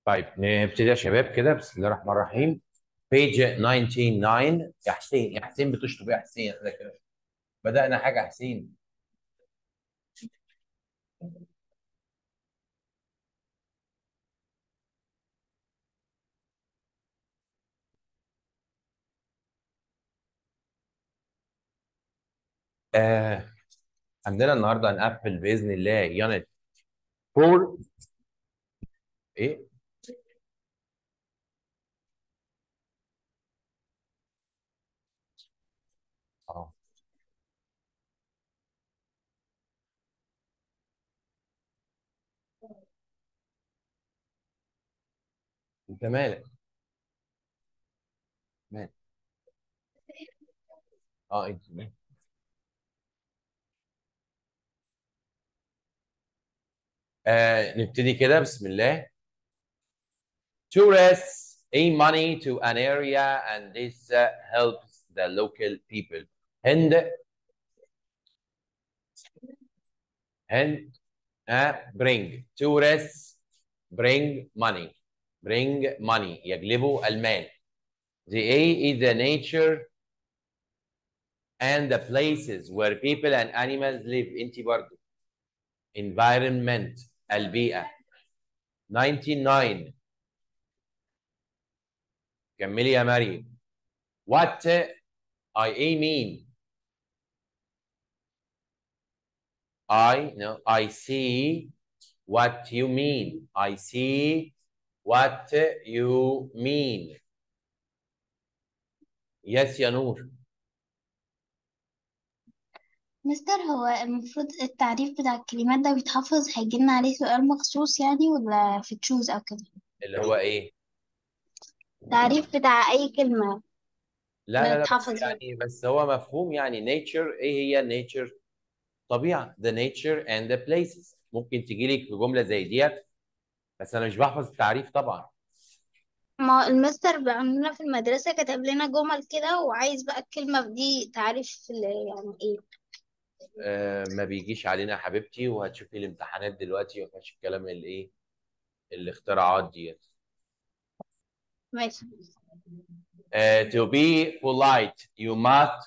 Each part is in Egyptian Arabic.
طيب نبتدي يا شباب كده بسم الله الرحمن الرحيم بيج 99 يا حسين يا حسين بتشطب يا حسين احنا كده بدأنا حاجة يا حسين آه عندنا النهارده هنقفل بإذن الله يونت 4 ايه اه انت مالك مالك اه انت مالك آه نبتدي كده بسم الله tourists aim money to an area and this uh, helps the local people هند هند uh, bring tourists bring money bring money يجلبوا المال the A is the nature and the places where people and animals live انت برضو environment البيئة 99 كملي يا مريم what I A mean I no I see what you mean I see what you mean yes يا نور مستر هو المفروض التعريف بتاع الكلمات ده بيتحفظ هيجيلنا عليه سؤال مخصوص يعني ولا في تشوز أو كده اللي هو ايه التعريف بتاع أي كلمة لا لا لا بس بنتحفظ يعني بس هو مفهوم يعني nature ايه هي nature طبيعة the nature and the places ممكن تجي لك في جملة زي ديت بس انا مش بحفظ التعريف طبعا ما المستر بقى عندنا في المدرسة كتب لنا جمل كده وعايز بقى الكلمة دي تعريف ال- يعني ايه آه ما بيجيش علينا يا حبيبتي وهتشوفي الامتحانات دلوقتي ما فيهاش الكلام الايه الاختراعات ديت ماشي آه to be polite you must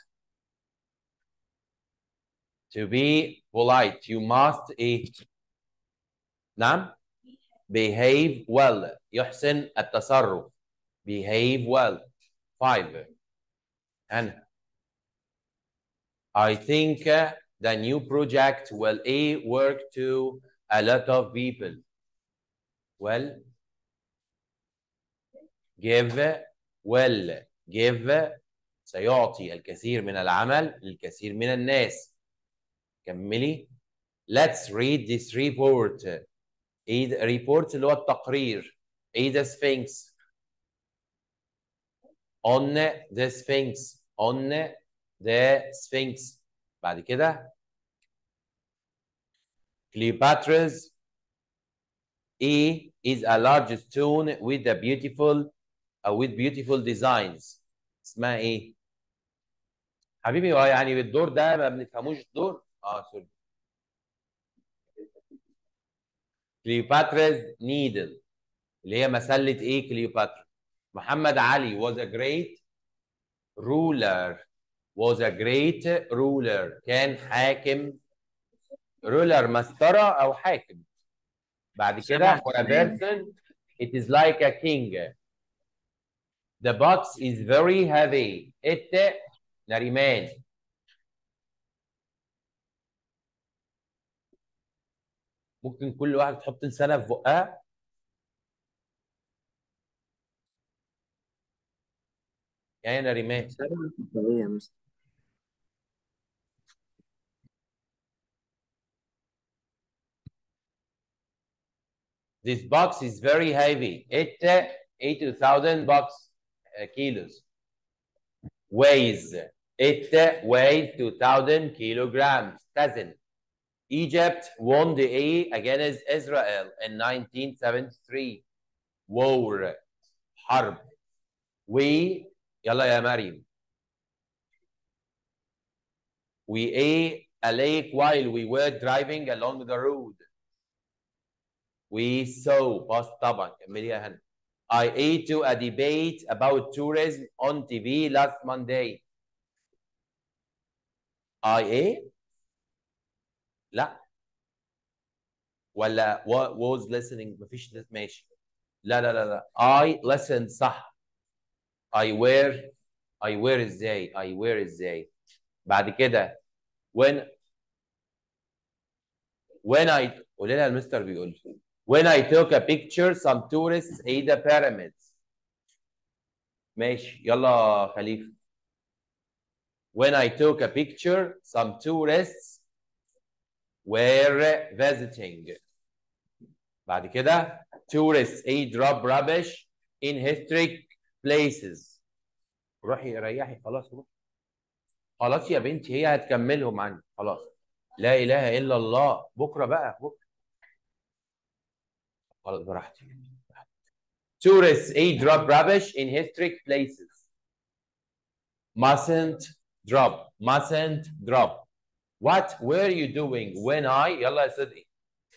to be polite you must ايه نعم behave well يحسن التصرف behave well five and I think uh, the new project will a work to a lot of people well give will give سيعطي الكثير من العمل للكثير من الناس كملي let's read this report ايه ده- report اللي هو التقرير ايه ده sphinx on the sphinx on the sphinx بعد كده Cleopatra's E is a large stone with a beautiful uh, with beautiful designs اسمها ايه؟ حبيبي هو يعني بالدور ده ما بنفهموش الدور؟ اه سوري Cleopatra's needle اللي هي مسلة ايه كليوباترا؟ محمد علي was a great ruler was a great ruler كان حاكم ruler مسطرة أو حاكم بعد كده for a person it is like a king the box is very heavy it نريمان ممكن كل واحد تحط لسانها في بقها يعني نريمان ايه يا مستر This box is very heavy. It uh, 80,000 bucks uh, kilos. Weighs. It uh, weighs 2,000 kilograms. Doesn't. Egypt won the A against Israel in 1973. War. حرب. We يلا يا مريم. We ate a lake while we were driving along the road. we saw past طبعا كملي يا هنا I ate to a debate about tourism on TV last Monday I ate لا ولا wa- was listening مفيش ده- ماشي لا لا لا لا I listened صح I wear I wear ازاي I wear ازاي بعد كده when when I قولي لها المستر بيقول لي when I took a picture some tourists ate the pyramids ماشي يلا خليفة when I took a picture some tourists were visiting بعد كده tourists ate drop rubbish in historic places روحي ريحي خلاص روحي خلاص يا بنتي هي هتكملهم عني خلاص لا اله الا الله بكره بقى بكره خلاص براحتك tourists ate drop rubbish in historic places mustn't drop mustn't drop what were you doing when I يلا يا صدقي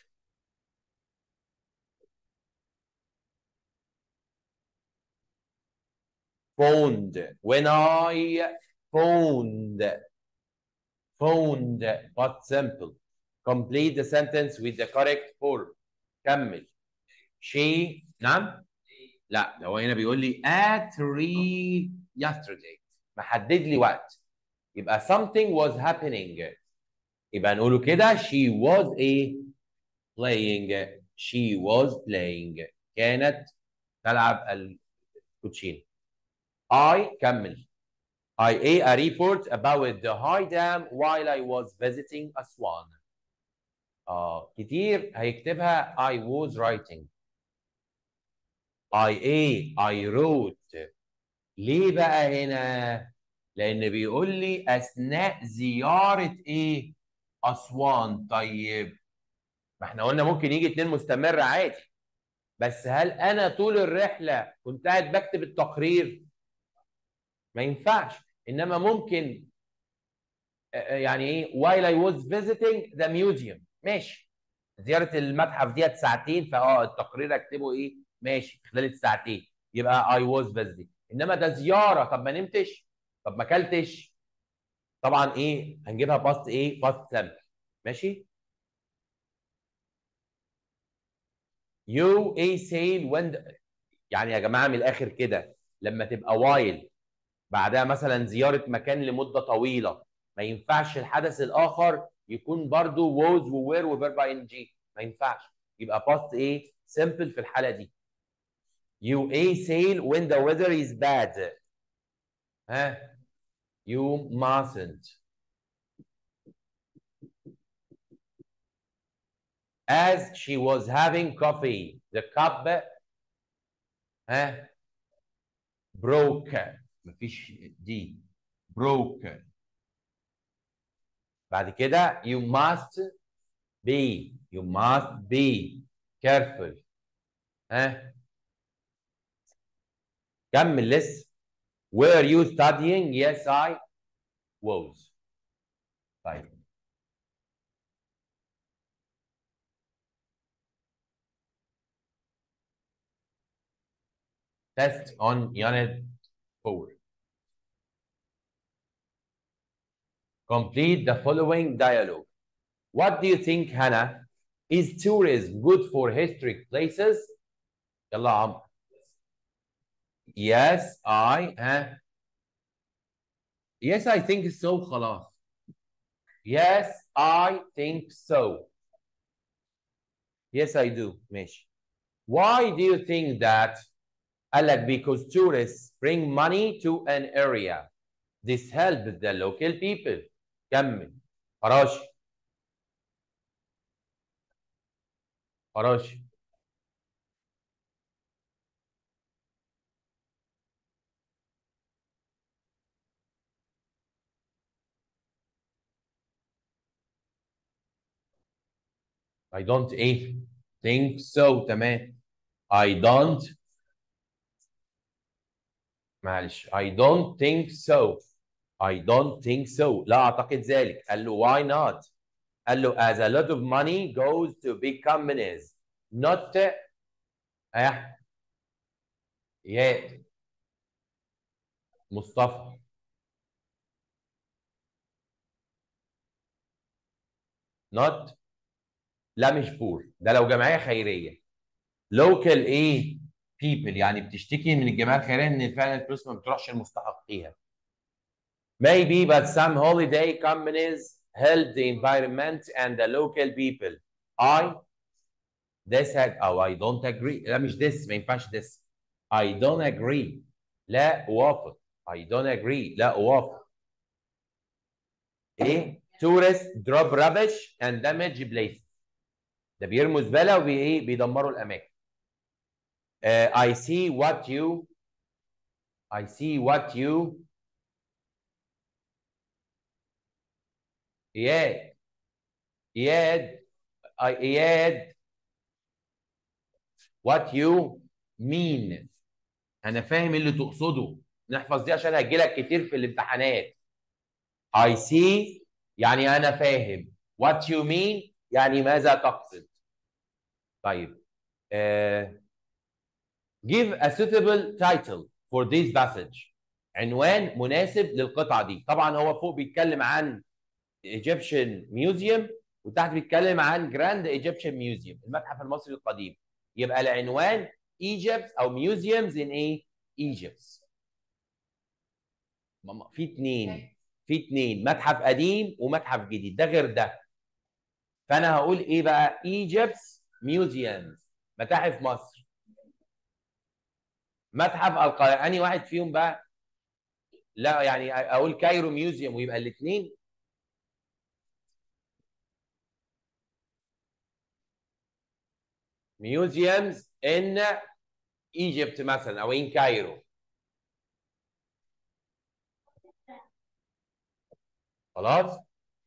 phoned when I phoned phoned but simple complete the sentence with the correct form كمل she نعم لا ده هو هنا بيقول لي at three yesterday محدد لي وقت يبقى something was happening يبقى نقوله كده she was a playing she was playing كانت تلعب الكوتشين I كمل I ate a report about the high dam while I was visiting Aswan. آه كتير هيكتبها I was writing. I ate, I wrote. ليه بقى هنا؟ لأن بيقول لي أثناء زيارة إيه؟ أسوان طيب ما احنا قلنا ممكن يجي اتنين مستمر عادي بس هل أنا طول الرحلة كنت قاعد بكتب التقرير؟ ما ينفعش انما ممكن آه، يعني ايه while I was visiting the museum ماشي زياره المتحف ديت ساعتين فاه التقرير اكتبه ايه ماشي خلال الساعتين يبقى I was visiting انما ده زياره طب ما نمتش طب ما اكلتش طبعا ايه هنجيبها باست ايه باست سامبل ماشي you a sail when the- يعني يا جماعه من الاخر كده لما تبقى while بعدها مثلا زياره مكان لمده طويله ما ينفعش الحدث الاخر يكون برضو was و were و verb ing ما ينفعش يبقى past ايه simple في الحاله دي you a sail when the weather is bad ها you mustn't as she was having coffee the cup ها broke مفيش دي broke بعد كده you must be you must be careful ها كمل لسه were you studying yes I was طيب test on unit 4 complete the following dialogue what do you think Hannah is tourism good for historic places يلا يا عمرو yes I ها yes I think so خلاص yes I think so yes I do ماشي why do you think that قال لك because tourists bring money to an area this helps the local people كمل فراشي فراشي I don't ايه think so تمام I don't معلش I don't think so I don't think so لا أعتقد ذلك قال له why not قال له as a lot of money goes to big companies not اه اياد مصطفى not لا مش بور ده لو جمعيه خيريه لوكال ايه people يعني بتشتكي من الجمعيه الخيريه ان فعلا الفلوس ما بتروحش لمستحقيها maybe but some holiday companies help the environment and the local people I this had oh I don't agree لا مش this ما ينفعش this I don't agree لا أوافق I don't agree لا أوافق إيه tourists drop rubbish and damage places ده بيرموا زبالة وبإيه بيدمروا الأماكن uh, I see what you I see what you إياد إياد إياد what you mean انا فاهم اللي تقصده نحفظ دي عشان هتجيلك كتير في الامتحانات I see يعني انا فاهم what you mean يعني ماذا تقصد طيب uh, give a suitable title for this passage عنوان مناسب للقطعه دي طبعا هو فوق بيتكلم عن Egyptian Museum وتحت بيتكلم عن Grand Egyptian Museum المتحف المصري القديم يبقى العنوان Egypt او Museums in ايه؟ Egypt في اتنين في اتنين متحف قديم ومتحف جديد ده غير ده فانا هقول ايه بقى؟ Egypt Museums متاحف مصر متحف القاهره انهي واحد فيهم بقى؟ لا يعني اقول كايرو ميوزيوم ويبقى الاثنين museums in Egypt مثلا او in Cairo خلاص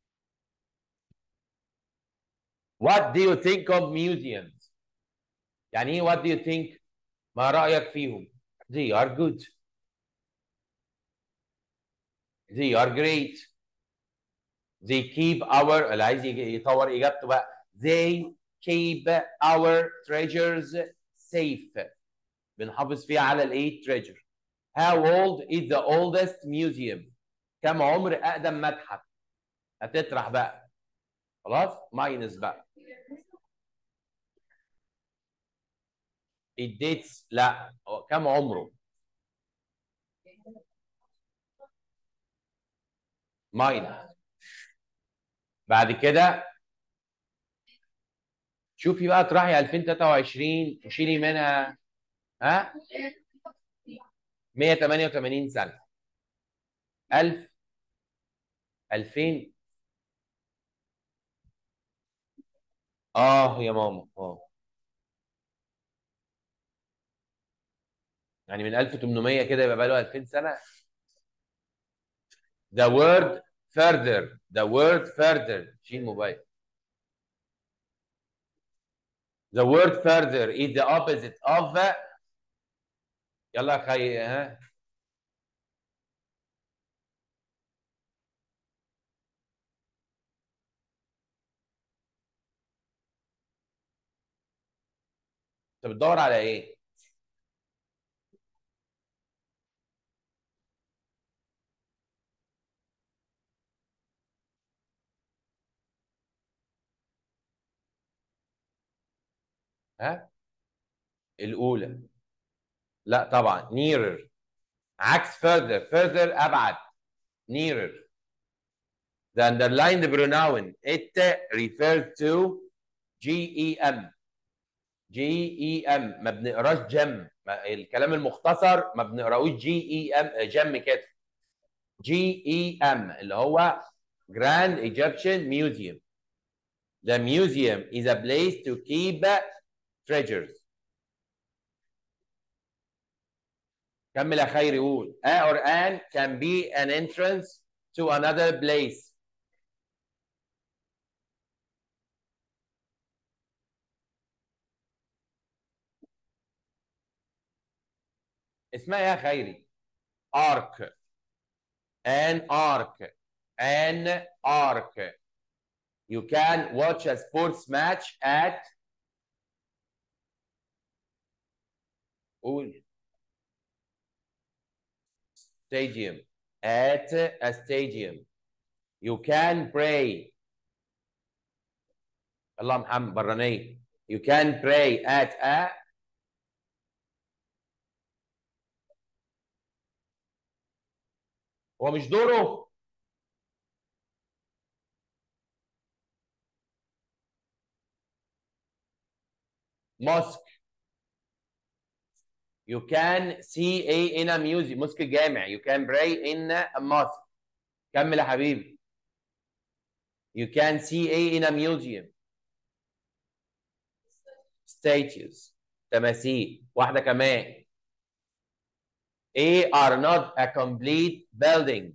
What do you think of museums يعني ايه what do you think ما رأيك فيهم they are good they are great they keep our اللي عايز يطور اجابته بقى they keep our treasures safe بنحافظ فيها على الايه treasure how old is the oldest museum كم عمر اقدم متحف هتطرح بقى خلاص ماينس بقى الديتس لا كم عمره ماينس بعد كده شوفي بقى اطرحي 2023 وشيلي منها ها 188 سنه 1000 2000 اه يا ماما اه يعني من 1800 كده يبقى بقى له 2000 سنه the word further the word further شيل موبايل The word further is the opposite of يلا يا خي ها انت بتدور على ايه؟ ها؟ الأولى لا طبعا nearer عكس further further أبعد nearer the underlined pronoun it refers to GEM GEM ما بنقراش جم الكلام المختصر ما بنقراوش GEM جم كده GEM اللي هو Grand Egyptian Museum The museum is a place to keep treasures كمل يا خيري قول a or an can be an entrance to another place اسمها يا خيري arc an arc an arc you can watch a sports match at قول stadium at a stadium you can pray الله محمد برانية you can pray at a هو مش دوره mosque you can see a in a museum mosque جامع you can pray in a mosque كمل يا حبيبي you can see a in a museum statues تماثيل واحدة كمان A are not a complete building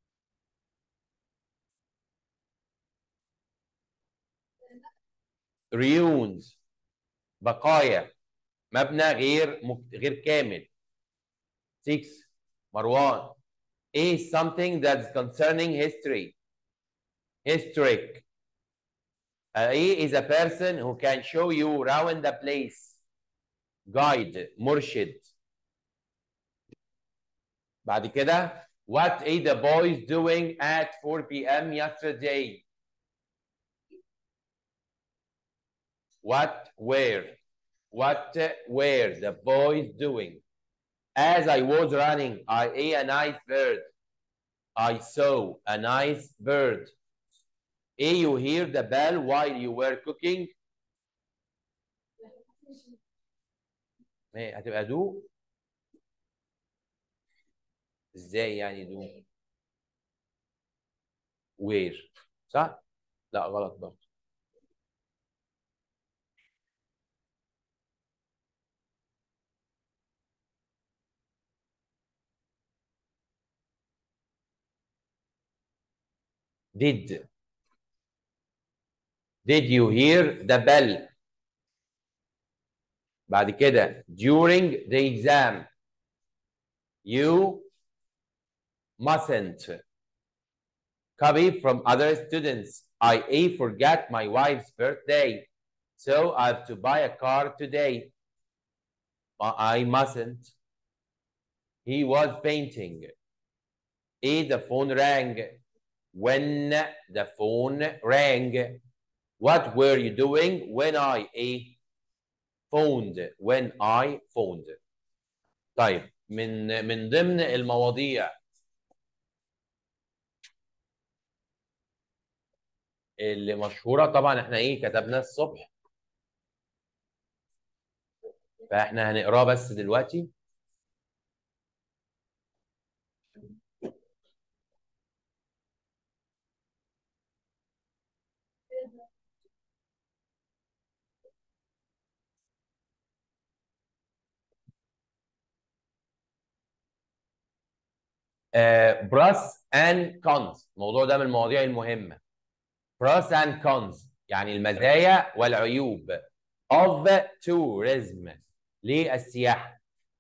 ruins بقايا مبنى غير مك... غير كامل 6 مروان A is something that's concerning history historic A is a person who can show you around the place guide مرشد بعد كده what are the boys doing at 4 p.m. yesterday what were what were the boys doing as I was running I ate a nice bird I saw a nice bird A you hear the bell while you were cooking ايه هتبقى دو ازاي يعني دو وير صح لا غلط برضه did did you hear the bell بعد كده during the exam you mustn't copy from other students I a forgot my wife's birthday so I have to buy a car today I mustn't he was painting a the phone rang when the phone rang what were you doing when I a phoned when I phoned طيب من من ضمن المواضيع اللي مشهورة طبعا احنا ايه كتبناه الصبح فاحنا هنقراه بس دلوقتي براس اند كونز الموضوع ده من المواضيع المهمه براس اند كونز يعني المزايا والعيوب of tourism للسياحه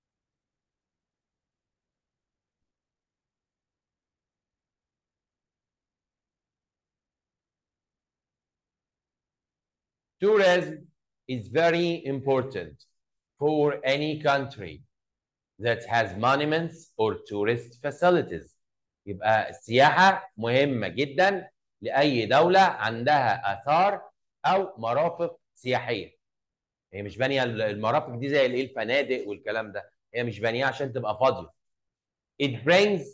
tourism is very important for any country that has monuments or tourist facilities يبقى السياحة مهمة جدا لأي دولة عندها آثار أو مرافق سياحية هي مش بانية المرافق دي زي الايه الفنادق والكلام ده هي مش بانية عشان تبقى فاضية it brings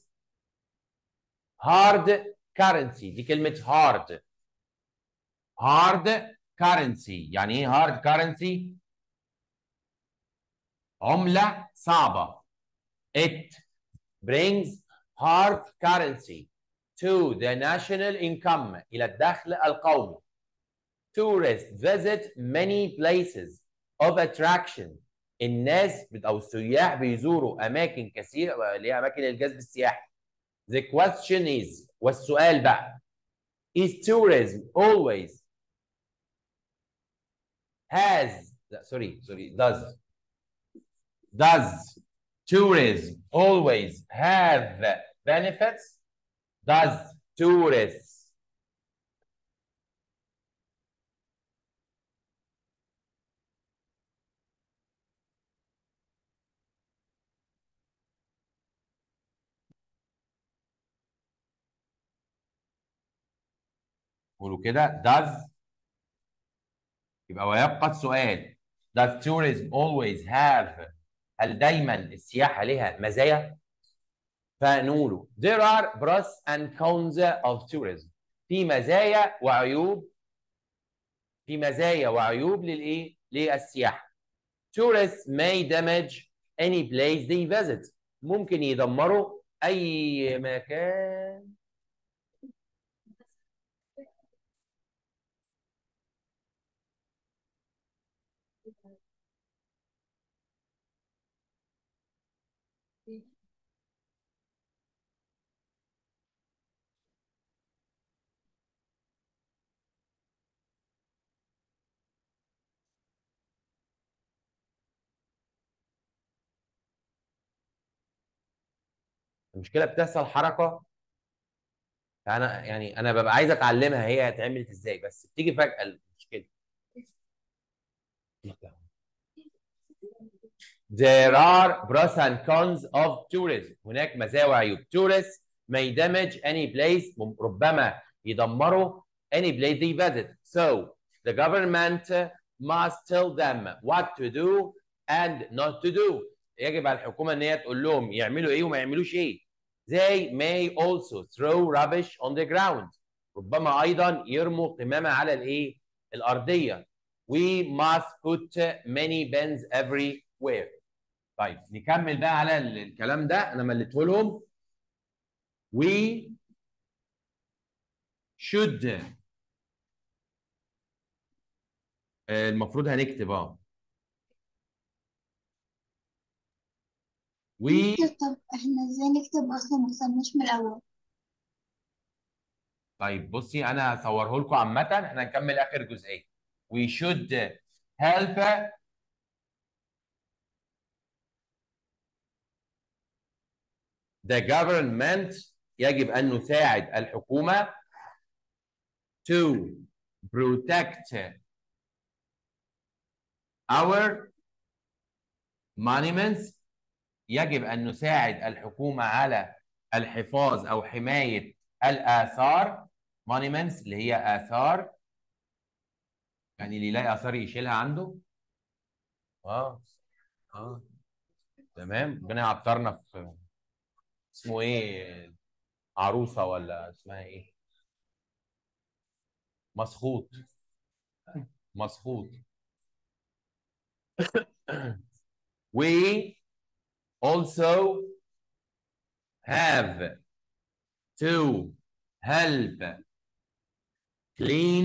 hard currency دي كلمة hard hard currency يعني ايه hard currency عملة صعبة it brings hard currency to the national income إلى الدخل القومي tourists visit many places of attraction الناس أو السياح بيزوروا أماكن كثيرة اللي هي أماكن الجذب السياحي the question is والسؤال بقى is tourism always has sorry sorry does does tourism always have benefits? Does tourists قولوا كده does يبقى ويبقى السؤال does tourism always have هل دايما السياحة لها مزايا؟ فنقوله there are pros and cons of tourism في مزايا وعيوب في مزايا وعيوب للايه؟ للسياحة tourists may damage any place they visit ممكن يدمروا أي مكان المشكله بتحصل حركه انا يعني انا ببقى عايز اتعلمها هي اتعملت ازاي بس بتيجي فجاه المشكله There are pros and cons of tourism. هناك مزايا وعيوب. Tourists may damage any place مم- ربما يدمروا any place they visit. So the government must tell them what to do and not to do. يجب على الحكومة ان هي تقول لهم يعملوا ايه وما يعملوش ايه. They may also throw rubbish on the ground. ربما ايضا يرموا قمامة على الايه؟ الارضية. We must put many bins everywhere. طيب نكمل بقى على ال- الكلام ده انا مليته لهم. We should آه، المفروض هنكتب اه. We نكتب طب احنا ازاي نكتب اصلا ما كتبناش من الاول طيب بصي انا هصوره لكم عامة احنا هنكمل اخر جزئية. We should help the government يجب ان نساعد الحكومة to protect our monuments يجب ان نساعد الحكومة على الحفاظ او حماية الاثار monuments اللي هي اثار يعني اللي يلاقي اثار يشيلها عنده اه اه تمام ربنا يعطرنا في اسمه ايه عروسه ولا اسمها ايه مسخوط مسخوط we also have to help clean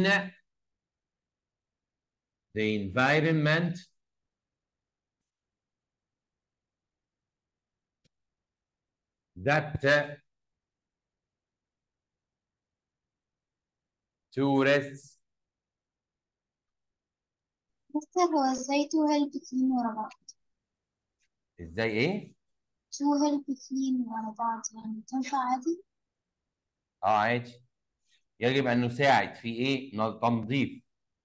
the environment that tourists بس هو ازاي تو هيلب كلين ورا بعض ازاي ايه؟ تو هيلب كلين ورا بعض يعني تنفع عادي اه عادي يجب ان نساعد في ايه؟ ن- تنظيف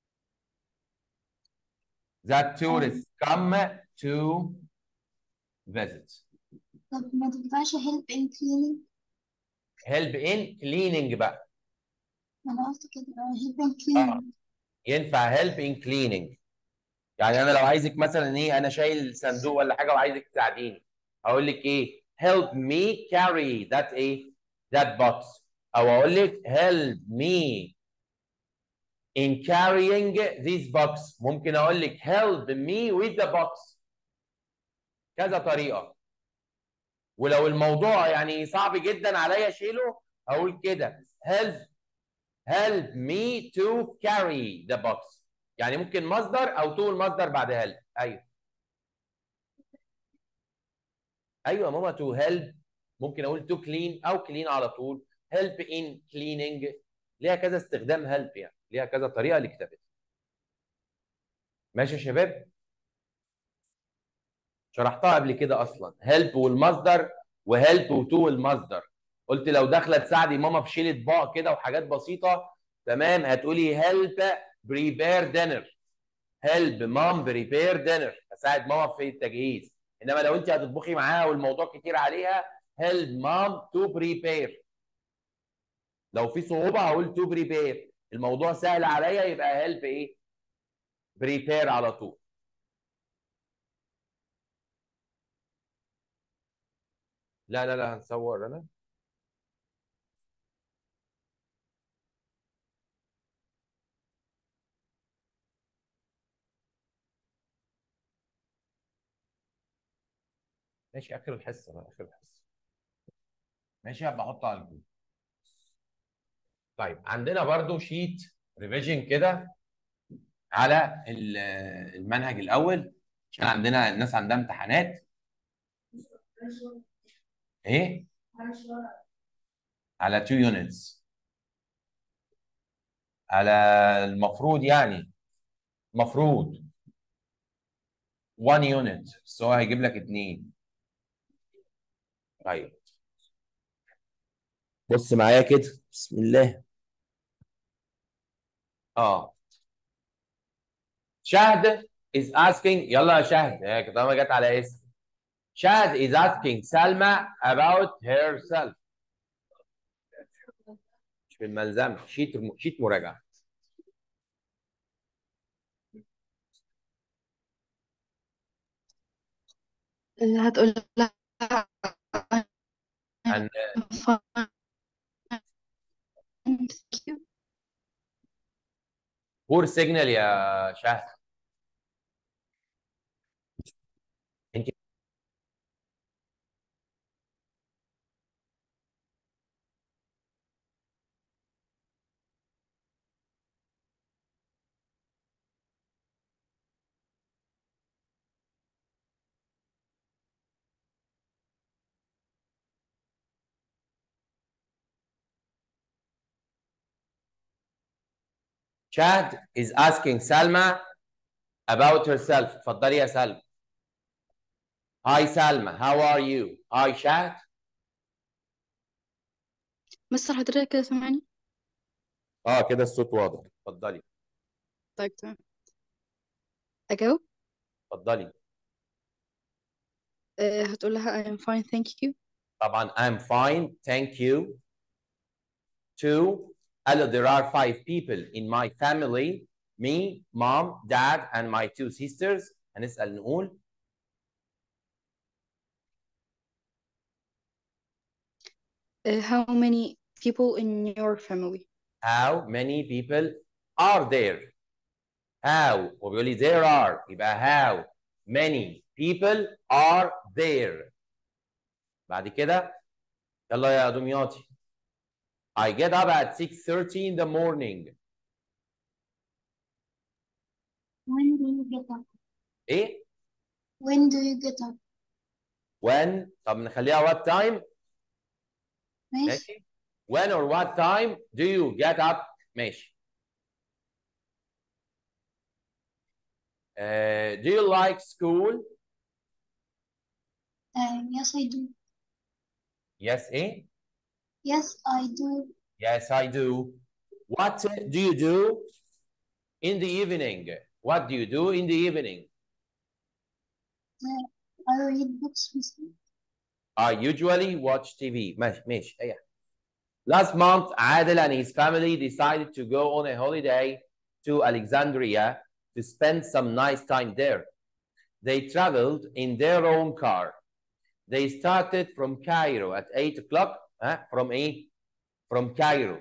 that tourists come to visit طب ما تنفعش هيلب ان كليننج help in cleaning بقى انا قلت كده هيلب ان كليننج ينفع help in cleaning يعني انا لو عايزك مثلا ايه انا شايل صندوق ولا حاجه وعايزك تساعديني اقول لك ايه help me carry that ايه that box او اقول لك help me in carrying this box ممكن اقول لك help me with the box كذا طريقه ولو الموضوع يعني صعب جدا عليا اشيله اقول كده help help me to carry the box يعني ممكن مصدر او تو المصدر بعد help ايوه ايوه يا ماما to help ممكن اقول to clean او clean على طول help in cleaning ليها كذا استخدام help يعني ليها كذا طريقه لكتابتها ماشي يا شباب شرحتها قبل كده اصلا help والمصدر وhelp وتو المصدر قلت لو داخله تساعدي ماما في شيل اطباق كده وحاجات بسيطه تمام هتقولي help prepare dinner help mom prepare dinner اساعد ماما في التجهيز انما لو انت هتطبخي معاها والموضوع كتير عليها help mom to prepare لو في صعوبه هقول to prepare الموضوع سهل عليا يبقى هيلب ايه بريبير على طول لا لا لا هنصور انا ماشي اخر الحصه بقى اخر الحصه ماشي هبقى احطه على الجروب طيب عندنا برضو شيت ريفيجن كده على ال- المنهج الاول عشان عندنا الناس عندها امتحانات ايه على 2 يونتس على المفروض يعني المفروض 1 يونت بس هو هيجيب لك اتنين طيب بص معايا كده بسم الله اه شهد is asking يلا يا شهد هي طالما جت على اسم شهد is asking سلمى about herself مش في الملزمة شيت شيت مراجعة هتقول لها عن بور سيجنال يا شهد انت Chad is asking Salma about herself. اتفضلي يا سلمى. Hi Salma, how are you? Hi Chad. مستر حضرتك كده سامعني اه كده الصوت واضح. اتفضلي. طيب تمام أجاوب اتفضلي. أه هتقول لها I am fine thank you طبعا I'm fine, thank you. Two, قال له there are five people in my family. Me, mom, dad, and my two sisters. هنسأل نقول أه how many people in your family how many people are there? How وبيقول لي there are يبقى how many people are there بعد كده يلا يا دمياطي I get up at 6:30 in the morning When do you get up? ايه When do you get up? when طب نخليها what time ماشي ماشي when or what time do you get up ماشي Uh, do you like school Uh, yes, I do. yes ايه Yes, I do. Yes, I do. What do you do in the evening? What do you do in the evening? I read books with you. I usually watch TV. ماشي ماشي أيه. Last month, Adel and his family decided to go on a holiday to Alexandria to spend some nice time there. They traveled in their own car. They started from Cairo at 8 o'clock. Huh? From a From Cairo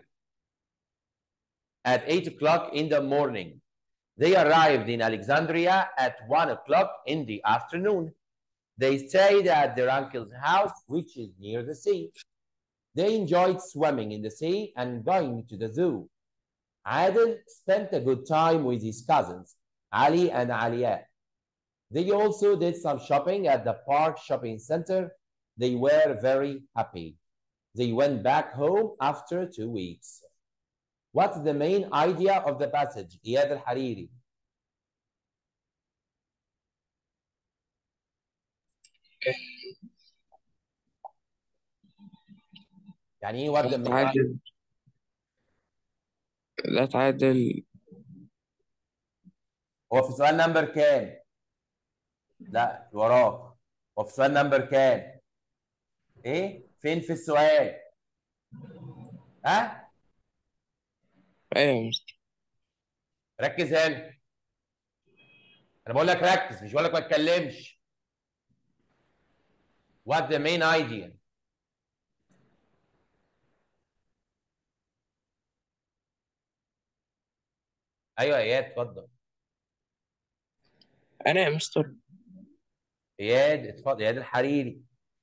at 8 o'clock in the morning. They arrived in Alexandria at 1 o'clock in the afternoon. They stayed at their uncle's house, which is near the sea. They enjoyed swimming in the sea and going to the zoo. Adel spent a good time with his cousins, Ali and Aliya. They also did some shopping at the park shopping center. They were very happy. They went back home after two weeks. What's the main idea of the passage? إياد الحريري. يعني ايه what the لا main idea? تعادل لا تعادل هو في سؤال نمبر كام؟ لا وراك هو في سؤال نمبر كام؟ ايه؟ فين في السؤال؟ ها؟ ايوه يا مستر ركز هنا انا بقول لك ركز مش بقول لك ما تتكلمش what the main idea ايوه يا اياد اتفضل انا يا مستر اياد اتفضل اياد الحريري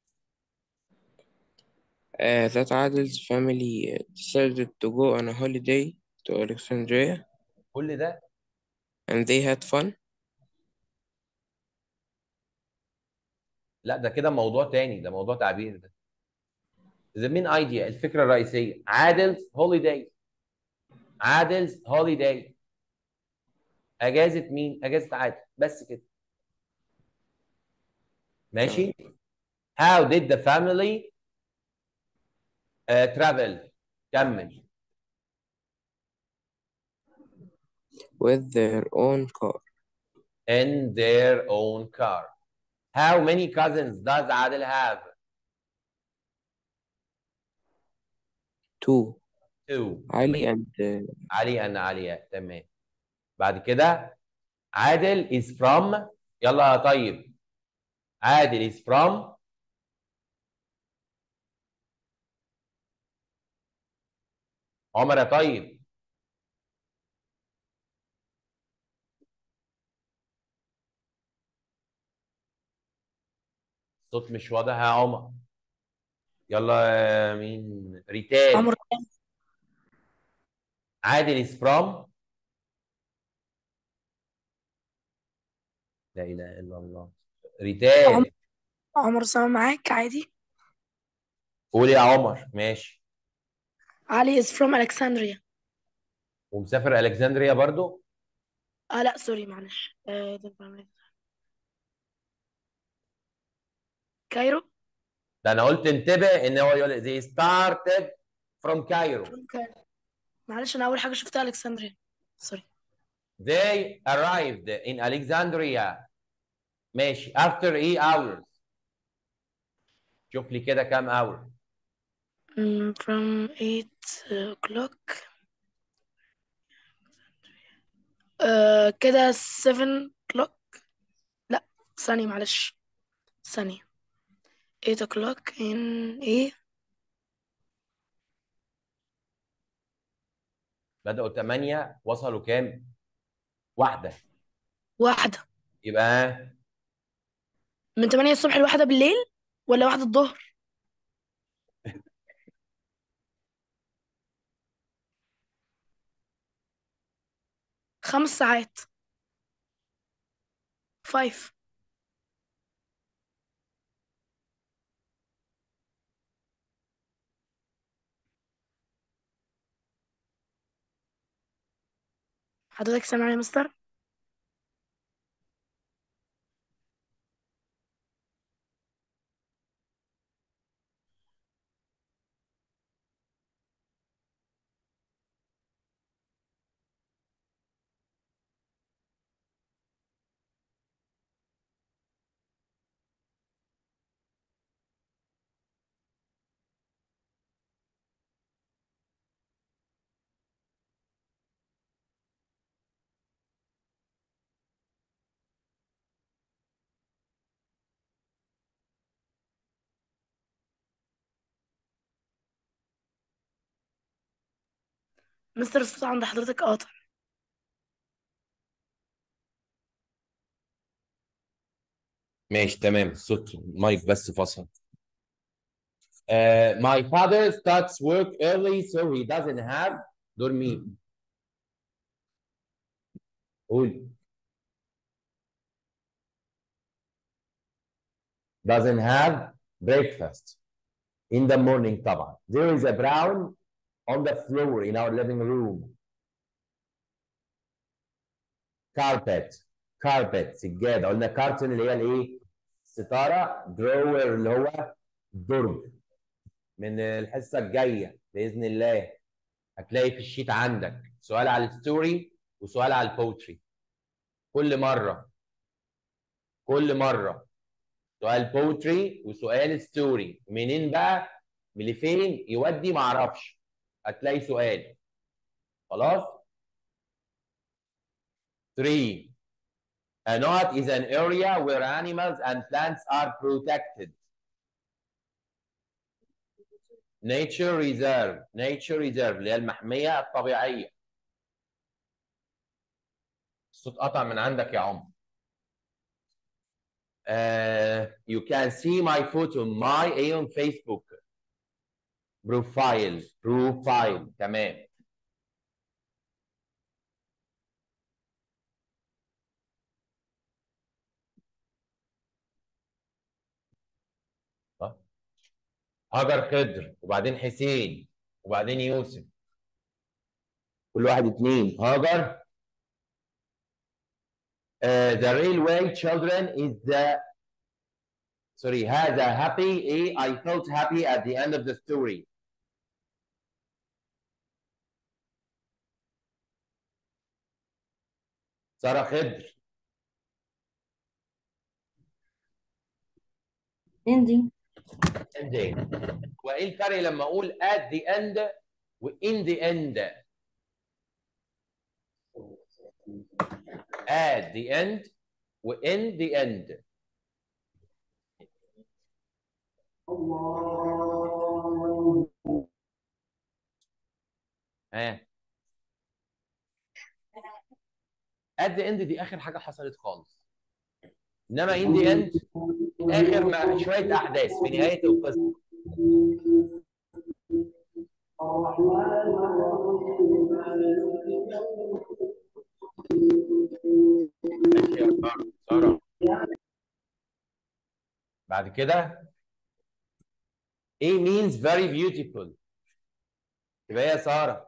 uh, that Adil's family decided to go on a holiday to Alexandria كل ده and they had fun لا ده كده موضوع تاني ده موضوع تعبير ده the main idea الفكره الرئيسيه عادل's holiday عادل's holiday اجازه مين اجازه عادل بس كده ماشي how did the family uh, travel كمل with their own car in their own car how many cousins does عادل have two two Ali and uh, علي أنا علياء تمام بعد كده عادل is from يلا يا طيب عادل is from عمر يا طيب الصوت مش واضح يا عمر يلا يا مين ريتال عمر عادل is from لا إله إلا الله ريتال عمر. عمر سامع معاك عادي قول يا عمر ماشي علي is from Alexandria ومسافر الكسندريا برضو اه لا سوري معلش آه ده بعمل- كايرو ده انا قلت انتبه ان هو يقول they started from Cairo from كايرو معلش انا اول حاجه شفتها الكسندريا سوري they arrived in Alexandria ماشي after 8 hours شوف لي كده كام hour Mm, from 8 o'clock آه كده 7 o'clock لا ثانية معلش ثانية 8 o'clock in ايه بدأوا 8 وصلوا كام واحدة واحدة يبقى من 8 الصبح لواحدة بالليل ولا واحدة الظهر خمس ساعات فايف حضرتك سامعني يا مستر مستر الصوت عند حضرتك قاطع ماشي تمام الصوت المايك بس فصل Uh, my father starts work early so he doesn't have دور مين؟ قول doesn't have breakfast in the morning طبعا there is a brown on the floor in our living room carpet carpet سجادة قلنا كارتون اللي هي الايه ستارة drawer اللي هو درج من الحصة الجاية بإذن الله هتلاقي في الشيت عندك سؤال على الستوري وسؤال على البوتري كل مرة كل مرة سؤال بوتري وسؤال ستوري منين بقى من لفين يودي معرفش هتلاقي سؤال خلاص 3 A knot is an area where animals and plants are protected. Nature reserve, nature reserve اللي هي المحمية الطبيعية. الصوت قطع من عندك يا عمر. Uh, you can see my photo my ايه on Facebook. Profile, profile تمام. صح؟ هاجر خضر وبعدين حسين وبعدين يوسف كل واحد اتنين هاجر uh, the railway children is the sorry has a happy a I felt happy at the end of the story سارة خضر ending ending وايه الفرق لما اقول at the end و in the end at the end و in the end ها at the end دي اخر حاجه حصلت خالص انما in the end اخر ما شويه احداث في نهايه القصه ماشي يا ساره ساره بعد كده A means very beautiful يبقى هي ساره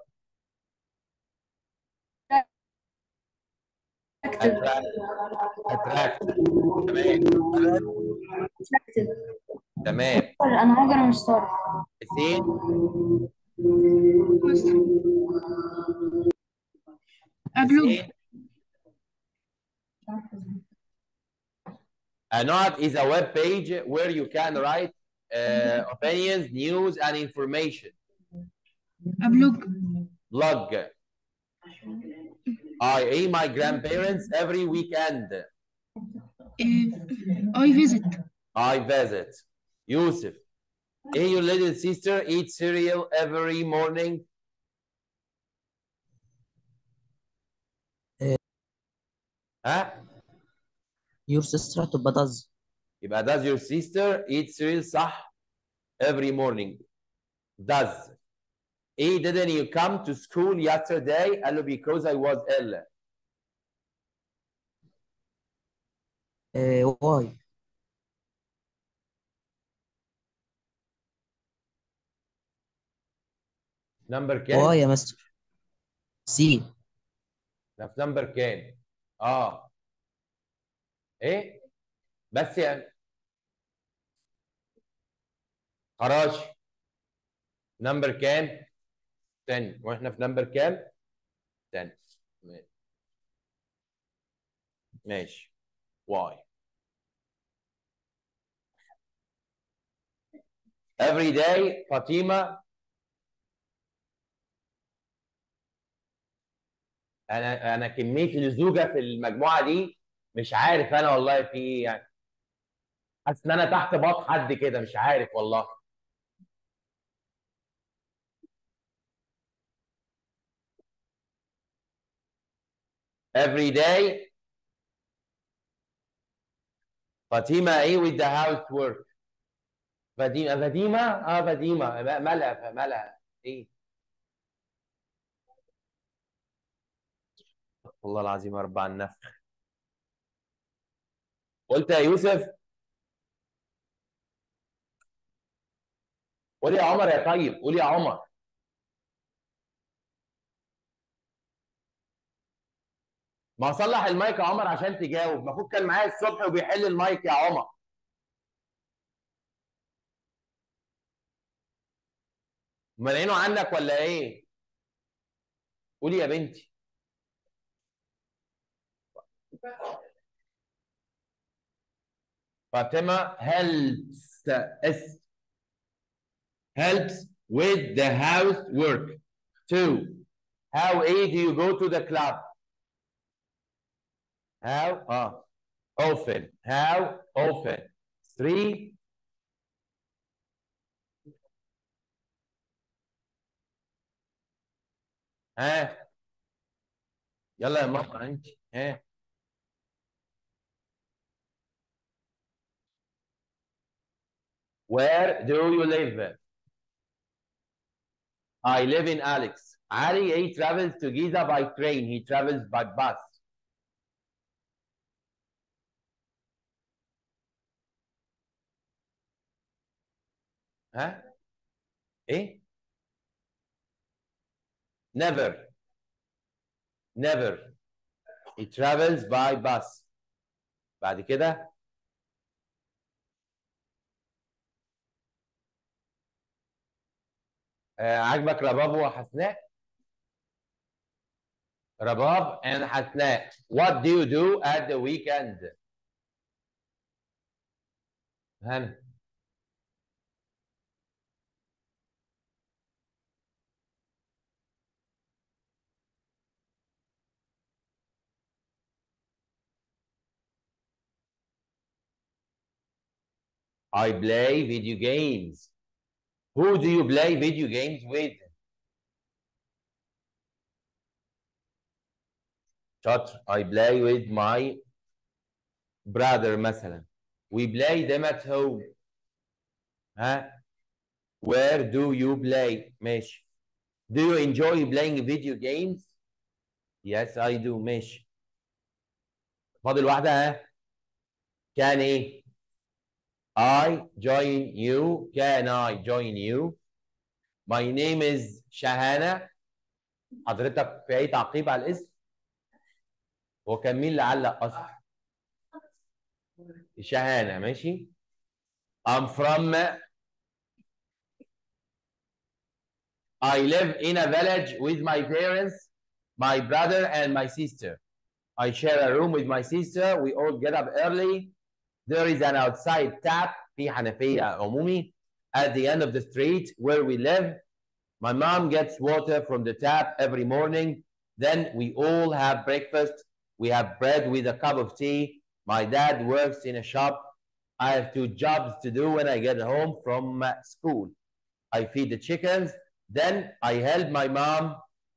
attract attract تمام تمام انا هاجر مش طارق حسين أبلوج حسين A note is a web page where you can write uh, opinions, news, and information. أبلوج Blog. I aim my grandparents every weekend. I visit I visit. Yusuf. Hey, your little sister eats cereal every morning. ها؟ Your sister هتبقى does يبقى does your sister eat cereal صح every morning does ايه didn't you come to school yesterday قال له because I was ill uh, why number كام why يا مستر سي ده في number كام اه ايه بس يعني خراشي نمبر كام 10 واحنا في نمبر كام 10 ماشي. ماشي واي every day فاطمة انا انا كمية الزوجة في المجموعة دي مش عارف انا والله في ايه يعني حاسس ان انا تحت باط حد كده مش عارف والله every day فاطمة ايه with the housework فاطمة فاطمة اه فاطمة مالها مالها ايه والله العظيم اربع النفخ قلت يا يوسف قول يا عمر يا طيب قول يا عمر ما صلح المايك يا عمر عشان تجاوب المفروض كان معايا الصبح وبيحل المايك يا عمر ملاقينه عنك ولا ايه قولي يا بنتي فاطمه helps us helps with the housework two how A do you go to the club how اه often how often three ها يلا يا ماما انت ها Where do you live? I live in Alex. Ali, he travels to Giza by train. He travels by bus. ها؟ ايه؟ Never. Never. He travels by bus. بعد كده آه عجبك رباب وحسناء؟ رباب and حسناء. What do you do at the weekend? هنا I play video games. Who do you play video games with? شاطر. I play with my brother مثلا. We play them at home. ها؟ Where do you play? ماشي. Do you enjoy playing video games? Yes, I do. ماشي. فاضل واحدة ها؟ كان ايه؟ I join you. Can I join you? My name is شهانة. حضرتك في أي تعقيب على الاسم؟ هو كان مين اللي علق أصلا؟ شهانة ماشي؟ I'm from I live in a village with my parents, my brother, and my sister. I share a room with my sister. We all get up early. There is an outside tap في حنفية عمومي at the end of the street where we live. My mom gets water from the tap every morning. Then we all have breakfast. We have bread with a cup of tea. My dad works in a shop. I have two jobs to do when I get home from uh, school. I feed the chickens. Then I help my mom.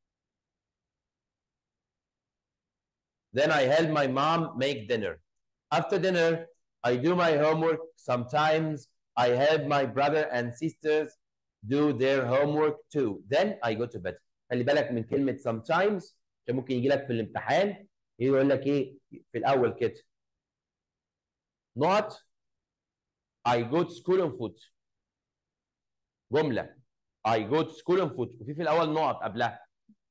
Then I help my mom make dinner. After dinner, I do my homework. Sometimes I help my brother and sisters do their homework too. Then I go to bed. خلي بالك من كلمة sometimes عشان ممكن يجي لك في الامتحان يقول لك ايه في الأول كده. Not I go to school on foot. جملة I go to school on foot وفي في الأول نقط قبلها.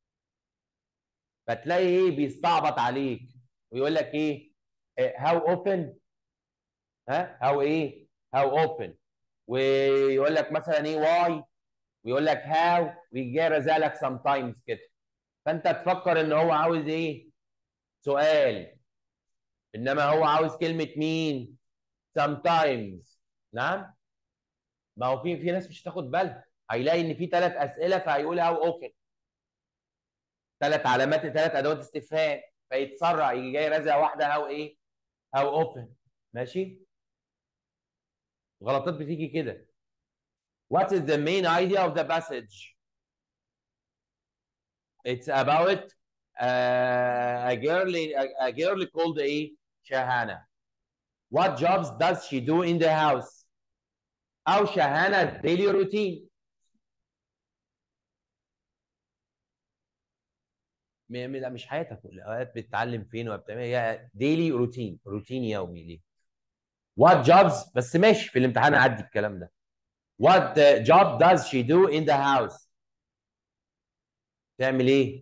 فتلاقي ايه بيستعبط عليك ويقول لك ايه how often ها how ايه how often ويقول لك مثلا ايه why ويقول لك how ويجي رزالك sometimes كده فانت تفكر ان هو عاوز ايه سؤال انما هو عاوز كلمه مين sometimes نعم ما هو في في ناس مش هتاخد بالها هيلاقي ان في ثلاث اسئله فهيقول how often ثلاث علامات ثلاث ادوات استفهام فيتسرع يجي جاي رازع واحده هاو ايه هاو اوبن ماشي غلطات بتيجي كده what is the main idea of the passage it's about uh, a girl a, a girl called a شهانة what jobs does she do in the house أو شهانة daily routine م- لا مش حياتك الاوقات بتتعلم فين وبتعمل هي ديلي روتين روتين يومي ليه وات جوبز بس ماشي في الامتحان اعدي الكلام ده وات جوب does she do in the house تعمل ايه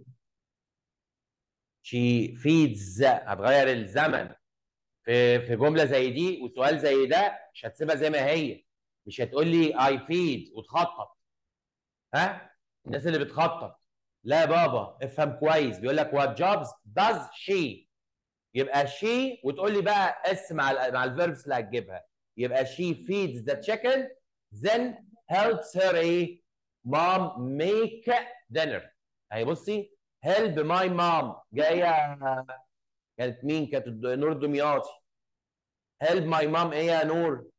she feeds هتغير الزمن في في جمله زي دي وسؤال زي ده مش هتسيبها زي ما هي مش هتقول لي I feed وتخطط ها الناس اللي بتخطط لا يا بابا افهم كويس بيقول لك what jobs does she يبقى she وتقول لي بقى اس مع ال مع الفيربس اللي هتجيبها يبقى she feeds the chicken then helps her ايه mom make dinner اهي بصي help my mom جايه كانت مين كانت الد- نور دمياطي help my mom ايه يا نور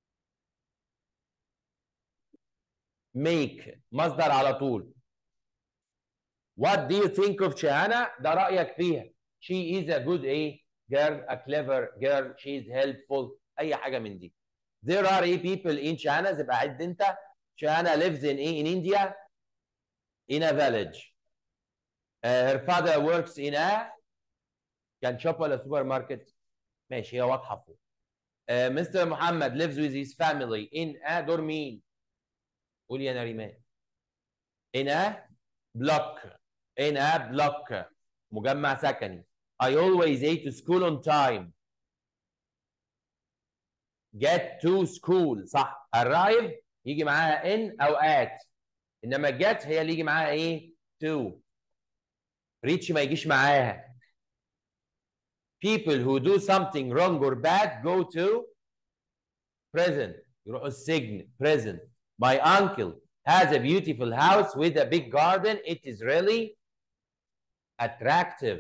make مصدر على طول what do you think of شهانة ده رأيك فيها she is a good ايه girl a clever girl she is helpful اي حاجة من دي there are ايه people in شهانة يبقى عد انت شهانة lives in ايه in India in a village uh, her father works in a كان شوب ولا سوبر ماركت ماشي هي واضحة فوق uh, Mr. محمد lives with his family in a دور مين قول يا نريمان in a block in a block مجمع سكني I always ate to school on time get to school صح arrive يجي معاها in او at انما get هي اللي يجي معاها ايه to reach ما يجيش معاها people who do something wrong or bad go to prison يروحوا السجن prison my uncle has a beautiful house with a big garden it is really attractive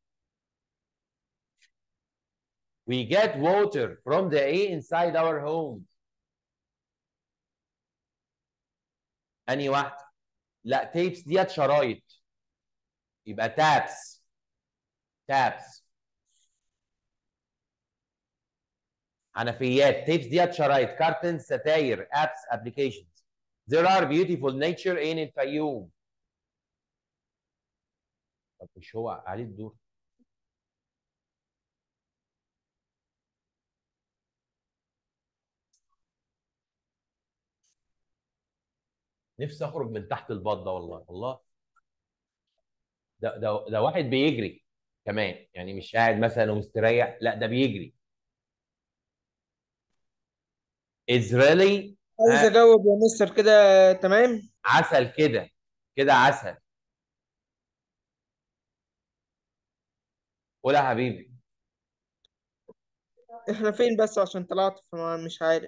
we get water from the A inside our home أنهي واحدة؟ لا تيبس ديت شرايط يبقى تابس تابس حنفيات تيبس ديت شرايط كارتنز ستاير ابس ابلكيشنز there are beautiful nature in الفيوم طب مش هو عليه الدور نفسي اخرج من تحت البط ده والله والله ده ده ده واحد بيجري كمان يعني مش قاعد مثلا ومستريح لا ده بيجري إسرائيلي عايز آه. اجاوب يا مستر كده تمام عسل كده كده عسل قول يا حبيبي احنا فين بس عشان طلعت فمش عارف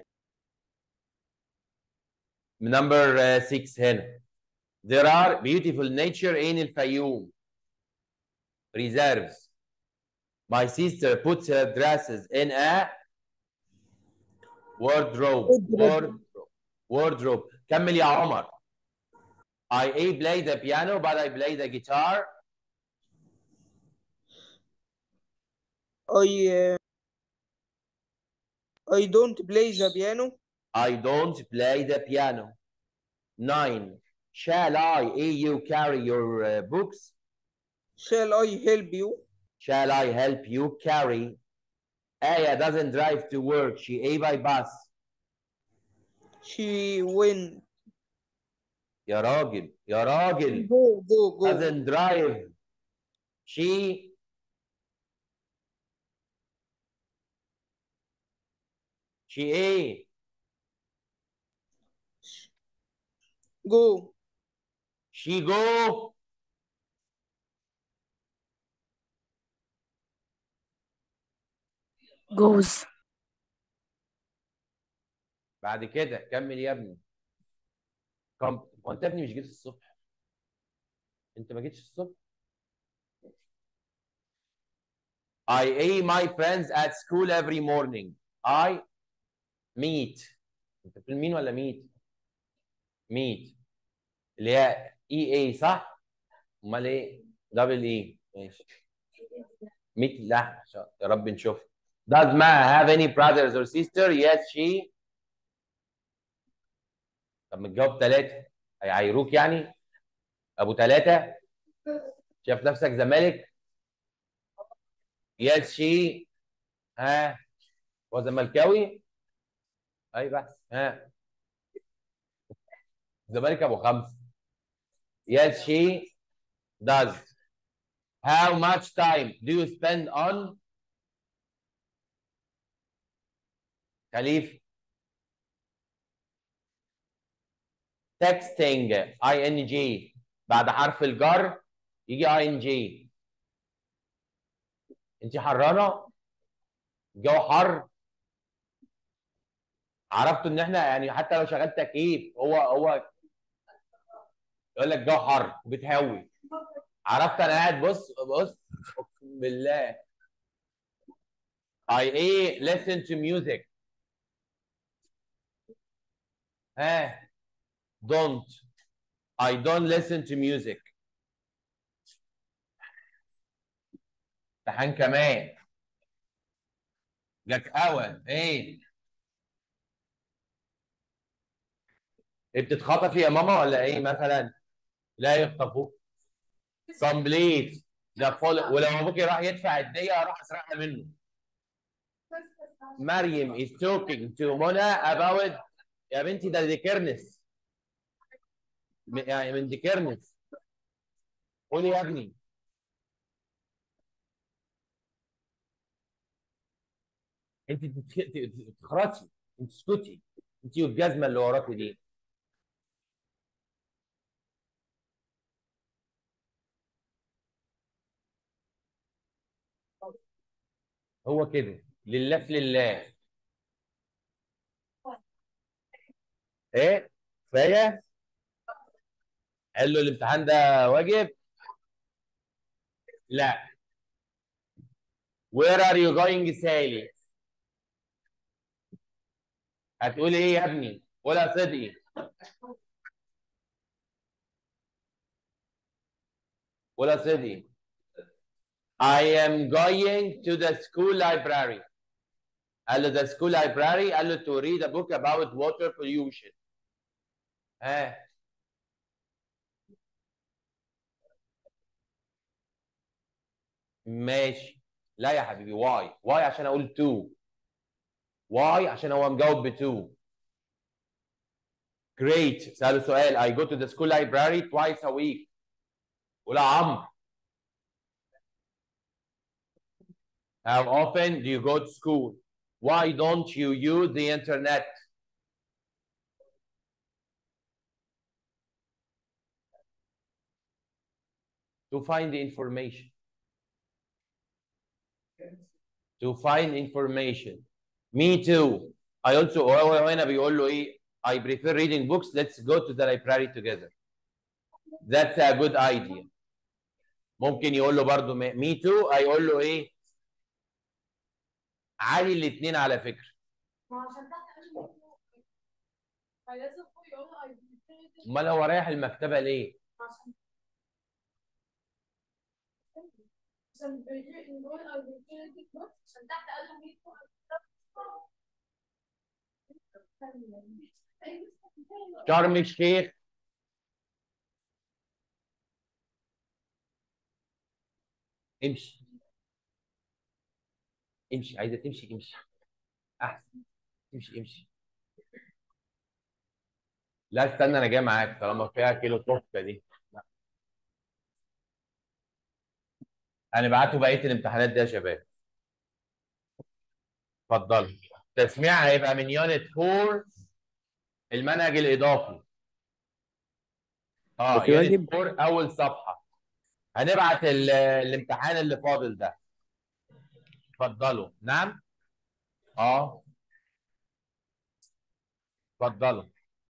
نمبر 6 هنا there are beautiful nature in الفيوم reserves my sister puts her dresses in a wardrobe Wardrobe. wardrobe wardrobe كمل يا عمر I A play the piano but I play the guitar I I don't play the piano I don't play the piano. Nine. Shall I, A, you carry your uh, books? shall I help you Shall I help you carry? Aya doesn't drive to work. She A by bus. she went يا راجل يا راجل go go go doesn't drive. She she A go she go جوز بعد كده كمل يا ابني كم هو انت يا ابني مش جيت الصبح انت ما جيتش الصبح I A my friends at school every morning. I meet. انت بتقول مين ولا ميت؟ meet اللي هي اي اي صح؟ امال ايه؟ دبل اي ماشي meet لا يا رب نشوف Does Ma have any brothers or sister? Yes, she. طب متجاوب ثلاثة هيعايروك يعني؟ أبو ثلاثة؟ شايف نفسك زمالك؟ Yes, she. ها هو زملكاوي؟ أي بس ها الزمالك أبو خمسة. Yes, she does. How much time do you spend on خليفة texting ing بعد حرف الجر يجي ing انت حرانه الجو حر عرفتوا ان احنا يعني حتى لو شغلت تكييف هو هو يقول لك جو حر وبتهوي عرفت انا قاعد بص بص اقسم بالله I ايه listen to music ها don't I don't listen to music امتحان كمان لك اول ايه إيه بتتخطفي يا ماما ولا ايه مثلا لا يخطفوك كومبليت ده فول ولو ابوكي راح يدفع الدية اروح اسرقها منه مريم is talking to منى about يا بنتي ده دي كرنس م- يعني من دي كرنس قولي يا ابني انت تتخ- تخرسي انت اسكتي انت والجزمه اللي وراكي دي هو كده لله في لله ايه كفايه قال له الامتحان ده واجب لا where are you going سالي هتقول ايه يا ابني ولا صدقي ولا صدقي I am going to the school library قال له the school library قال له to read a book about water pollution ها ماشي لا يا حبيبي واي واي عشان اقول تو واي عشان هو مجاوب بتو great سأله سؤال I go to the school library twice a week قول يا عمرو How often do you go to school? Why don't you use the internet? To find the information. To find information. Me too. I also هو هنا بيقول له ايه I prefer reading books. Let's go to the library together. That's a good idea. ممكن يقول له برضه me too هيقول له ايه عالي الاثنين على فكره امال هو رايح المكتبه ليه؟ شرم الشيخ امشي امشي عايزه تمشي امشي احسن امشي امشي لا استنى انا جاي معاك طالما فيها كيلو كفته دي لا. هنبعتوا بقيه الامتحانات دي يا شباب اتفضلوا التسميع هيبقى من يونت 4 المنهج الاضافي اه وفي يونت واجب؟ 4 اول صفحه هنبعت ال- الامتحان اللي فاضل ده اتفضلوا نعم اه اتفضلوا